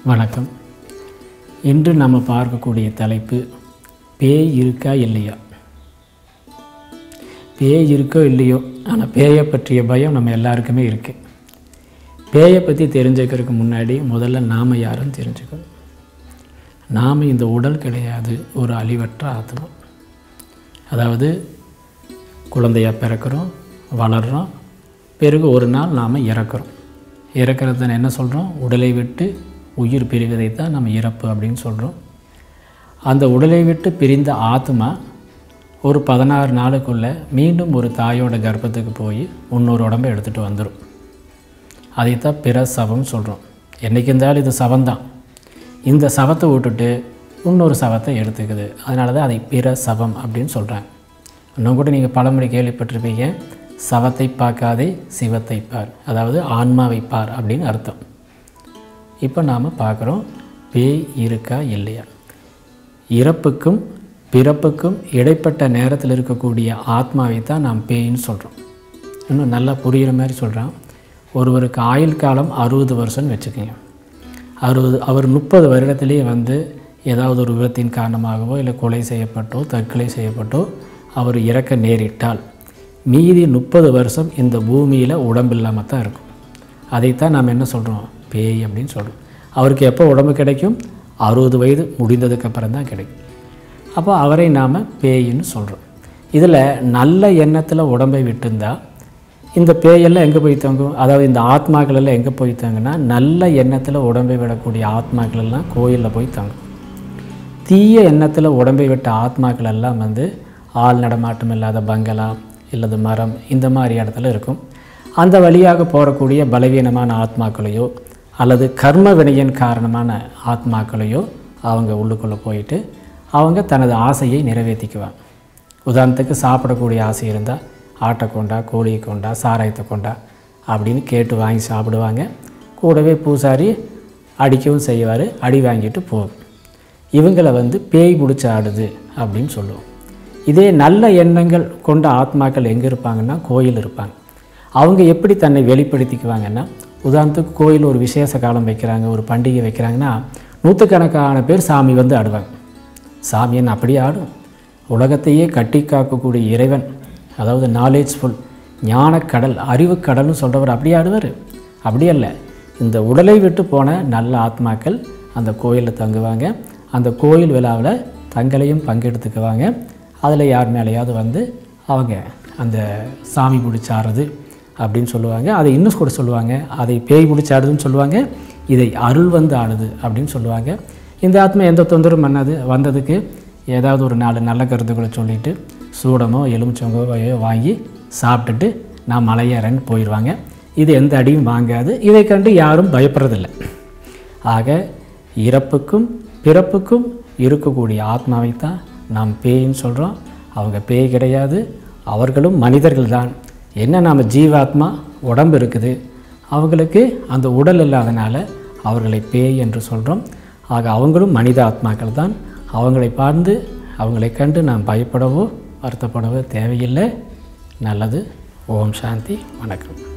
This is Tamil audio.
வணக்கம் இன்று நம்ம பார்க்கக்கூடிய தலைப்பு பேய் இருக்கா இல்லையா பேய் இருக்கோ இல்லையோ ஆனால் பேயை பற்றிய பயம் நம்ம எல்லாருக்குமே இருக்குது பேயை பற்றி தெரிஞ்சுக்கிறதுக்கு முன்னாடி முதல்ல நாம் யாருன்னு தெரிஞ்சுக்கணும் நாம் இந்த உடல் கிடையாது ஒரு அழிவற்ற ஆத்மா அதாவது குழந்தையாக பிறக்கிறோம் வளர்கிறோம் பிறகு ஒரு நாள் நாம் இறக்குறோம் இறக்கிறத என்ன சொல்கிறோம் உடலை விட்டு உயிர் பிரிவதை தான் நம்ம இறப்பு அப்படின்னு சொல்கிறோம் அந்த உடலை விட்டு பிரிந்த ஆத்மா ஒரு பதினாறு நாளுக்குள்ளே மீண்டும் ஒரு தாயோட கர்ப்பத்துக்கு போய் இன்னொரு உடம்பை எடுத்துகிட்டு வந்துடும் அதைத்தான் பிற சவம் சொல்கிறோம் என்றைக்கு இருந்தாலும் இது சவம்தான் இந்த சவத்தை விட்டுட்டு இன்னொரு சவத்தை எடுத்துக்குது அதனால தான் அதை பிற சவம் அப்படின்னு சொல்கிறாங்க இன்னும் கூட நீங்கள் பழமொழி கேள்விப்பட்டிருப்பீங்க சவத்தை பார்க்காதே சிவத்தை பார் அதாவது ஆன்மாவை பார் அப்படின்னு அர்த்தம் இப்போ நாம் பார்க்குறோம் பேய் இருக்கா இல்லையா இறப்புக்கும் பிறப்புக்கும் இடைப்பட்ட நேரத்தில் இருக்கக்கூடிய ஆத்மாவை தான் நாம் பேயின்னு சொல்கிறோம் இன்னும் நல்லா புரிகிற மாதிரி சொல்கிறான் ஒருவருக்கு ஆயுள் காலம் அறுபது வருஷம்னு வச்சுக்கோங்க அறுபது அவர் முப்பது வருடத்திலேயே வந்து ஏதாவது ஒரு விபத்தின் காரணமாகவோ இல்லை கொலை செய்யப்பட்டோ தற்கொலை செய்யப்பட்டோ அவர் இறக்க நேரிட்டால் மீதி முப்பது வருஷம் இந்த பூமியில் உடம்பில்லாமல் தான் இருக்கும் அதைத்தான் நாம் என்ன சொல்கிறோம் பேய் அப்படின்னு சொல்கிறோம் அவருக்கு எப்போ உடம்பு கிடைக்கும் அறுபது வயது முடிந்ததுக்கப்புறம் தான் கிடைக்கும் அப்போ அவரை நாம் பேயின்னு சொல்கிறோம் இதில் நல்ல எண்ணத்தில் உடம்பை விட்டுருந்தா இந்த பேயெல்லாம் எங்கே போய் தங்கும் அதாவது இந்த ஆத்மாக்கள் எல்லாம் எங்கே போய் தங்குனா நல்ல எண்ணத்தில் உடம்பை விடக்கூடிய ஆத்மாக்கள் எல்லாம் கோயிலில் போய் தங்கும் தீய எண்ணத்தில் உடம்பை விட்ட ஆத்மாக்கள் எல்லாம் வந்து ஆள் நடமாட்டம் இல்லாத பங்களா இல்லது மரம் இந்த மாதிரி இடத்துல இருக்கும் அந்த வழியாக போகக்கூடிய பலவீனமான ஆத்மாக்களையோ அல்லது கர்ம வினையின் காரணமான ஆத்மாக்களையோ அவங்க உள்ளுக்குள்ளே போயிட்டு அவங்க தனது ஆசையை நிறைவேற்றிக்குவாங்க உதாரணத்துக்கு சாப்பிடக்கூடிய ஆசை இருந்தால் ஆட்டை கொண்டா கோழியை கொண்டா சாராயத்தை கொண்டா அப்படின்னு கேட்டு வாங்கி சாப்பிடுவாங்க கூடவே பூசாரி அடிக்கவும் செய்வார் அடி வாங்கிட்டு போகும் இவங்களை வந்து பேய் பிடிச்சி ஆடுது அப்படின்னு சொல்லுவோம் இதே நல்ல எண்ணங்கள் கொண்ட ஆத்மாக்கள் எங்கே இருப்பாங்கன்னா கோயில் இருப்பாங்க அவங்க எப்படி தன்னை வெளிப்படுத்திக்குவாங்கன்னா உதாரணத்துக்கு கோயில் ஒரு விசேஷ காலம் வைக்கிறாங்க ஒரு பண்டிகை வைக்கிறாங்கன்னா நூற்றுக்கணக்கான பேர் சாமி வந்து ஆடுவாங்க சாமி என்ன அப்படியே ஆடும் உலகத்தையே கட்டி காக்கக்கூடிய இறைவன் அதாவது நாலேஜ்ஃபுல் ஞானக்கடல் அறிவுக்கடல்னு சொல்கிறவர் அப்படியே ஆடுவார் அப்படியே இல்லை இந்த உடலை விட்டு போன நல்ல ஆத்மாக்கள் அந்த கோயிலில் தங்குவாங்க அந்த கோயில் விழாவில் தங்களையும் பங்கெடுத்துக்குவாங்க அதில் யார் மேலேயாவது வந்து அவங்க அந்த சாமி பிடிச்சாடுறது அப்படின்னு சொல்லுவாங்க அதை இன்னும் கூட சொல்லுவாங்க அதை பேய் பிடிச்சாடுதுன்னு சொல்லுவாங்க இதை அருள் வந்து ஆடுது அப்படின்னு சொல்லுவாங்க இந்த ஆத்மா எந்த தொந்தரவும் பண்ணாது வந்ததுக்கு ஏதாவது ஒரு நாலு நல்ல கருத்துக்களை சொல்லிவிட்டு சூடமோ எலுமிச்சங்கோவையோ வாங்கி சாப்பிட்டுட்டு நான் மலையேறேன்னு போயிடுவாங்க இது எந்த அடியும் வாங்காது இதை கண்டு யாரும் பயப்படுறதில்லை ஆக இறப்புக்கும் பிறப்புக்கும் இருக்கக்கூடிய ஆத்மாவை தான் நாம் பேயின்னு சொல்கிறோம் அவங்க பேய் கிடையாது அவர்களும் மனிதர்கள் தான் என்ன நாம் ஜீவாத்மா உடம்பு இருக்குது அவங்களுக்கு அந்த உடல் இல்லாதனால அவர்களை பேய் என்று சொல்கிறோம் ஆக அவங்களும் மனித ஆத்மாக்கள் தான் அவங்களை பார்த்து அவங்களை கண்டு நாம் பயப்படவோ வருத்தப்படவோ தேவையில்லை நல்லது ஓம் சாந்தி வணக்கம்